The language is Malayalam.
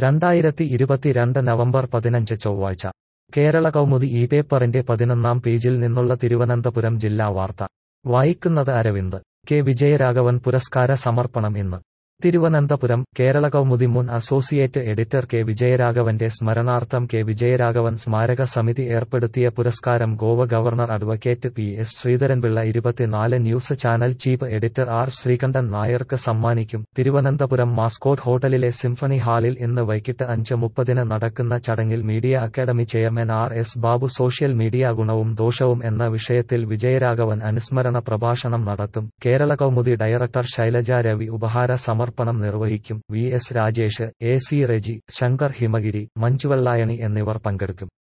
രണ്ടായിരത്തി ഇരുപത്തിരണ്ട് നവംബർ പതിനഞ്ച് ചൊവ്വാഴ്ച കേരള കൗമുദി ഈ പേപ്പറിന്റെ പതിനൊന്നാം പേജിൽ നിന്നുള്ള തിരുവനന്തപുരം ജില്ലാ വാർത്ത വായിക്കുന്നത് അരവിന്ദ് കെ വിജയരാഘവൻ പുരസ്കാര സമർപ്പണം ഇന്ന് തിരുവനന്തപുരം കേരള കൗമുദി മുൻ അസോസിയേറ്റ് എഡിറ്റർ കെ വിജയരാഘവന്റെ സ്മരണാർത്ഥം കെ വിജയരാഘവൻ സ്മാരക സമിതി ഏർപ്പെടുത്തിയ പുരസ്കാരം Goa governor advocate P S Sreedharan Pillai ഇരുപത്തിനാല് news channel chief editor R Sreekantan നായർക്ക് സമ്മാനിക്കും തിരുവനന്തപുരം മാസ്കോട്ട് ഹോട്ടലിലെ സിംഫണി ഹാളിൽ ഇന്ന് വൈകിട്ട് അഞ്ച് മുപ്പതിന് നടക്കുന്ന ചടങ്ങിൽ media academy chairman R S Babu social media ഗുണവും ദോഷവും എന്ന വിഷയത്തിൽ വിജയരാഘവൻ അനുസ്മരണ പ്രഭാഷണം നടത്തും കേരള കൗമുദി ഡയറക്ടർ ശൈലജ രവി ഉപഹാര സമർപ്പണം നിർവഹിക്കും V S Rajesh A C Reji Shankar Himagiri Manju Vellayani എന്നിവർ പങ്കെടുക്കും